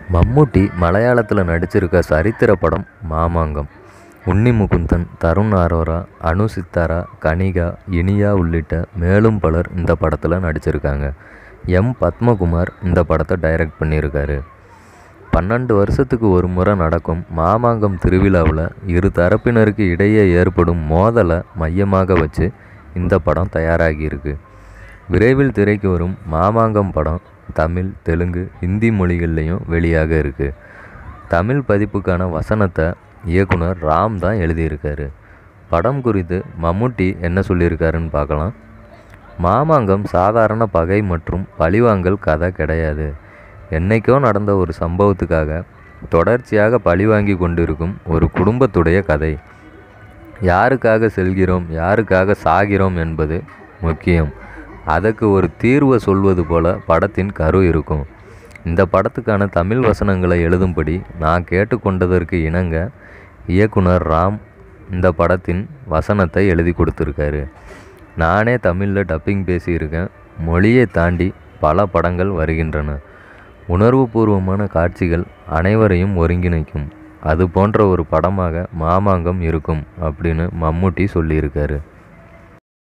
மம்முட்டி மலையாளத்தில் நடிச்சிருக்க சரித்திர படம் மாமாங்கம் உன்னி முகுந்தன் தருண் அரோரா அனு சித்தாரா கனிகா இனியா உள்ளிட்ட மேலும் பலர் இந்த படத்தில் நடிச்சிருக்காங்க எம் பத்மகுமார் இந்த படத்தை டைரக்ட் பண்ணியிருக்காரு பன்னெண்டு வருஷத்துக்கு ஒரு முறை நடக்கும் மாமாங்கம் திருவிழாவில் இரு தரப்பினருக்கு இடையே ஏற்படும் மோதலை மையமாக வச்சு இந்த படம் தயாராகியிருக்கு விரைவில் திரைக்கு வரும் மாமாங்கம் படம் தமிழ் தெலுங்கு ஹிந்தி மொழிகள்லையும் வெளியாக இருக்குது தமிழ் பதிப்புக்கான வசனத்தை இயக்குனர் ராம் தான் எழுதியிருக்காரு படம் குறித்து மம்முட்டி என்ன சொல்லியிருக்காருன்னு பார்க்கலாம் மாமாங்கம் சாதாரண பகை மற்றும் பழிவாங்கல் கதை கிடையாது என்னைக்கோ நடந்த ஒரு சம்பவத்துக்காக தொடர்ச்சியாக பழிவாங்கி கொண்டிருக்கும் ஒரு குடும்பத்துடைய கதை யாருக்காக செல்கிறோம் யாருக்காக சாகிறோம் என்பது முக்கியம் அதற்கு ஒரு தீர்வை சொல்வது போல படத்தின் கரு இருக்கும் இந்த படத்துக்கான தமிழ் வசனங்களை எழுதும்படி நான் கேட்டுக்கொண்டதற்கு இணங்க இயக்குனர் ராம் இந்த படத்தின் வசனத்தை எழுதி கொடுத்துருக்காரு நானே தமிழில் டப்பிங் பேசியிருக்கேன் மொழியை தாண்டி பல படங்கள் வருகின்றன உணர்வுபூர்வமான காட்சிகள் அனைவரையும் ஒருங்கிணைக்கும் அது போன்ற ஒரு படமாக மாமாங்கம் இருக்கும் அப்படின்னு மம்முட்டி சொல்லியிருக்காரு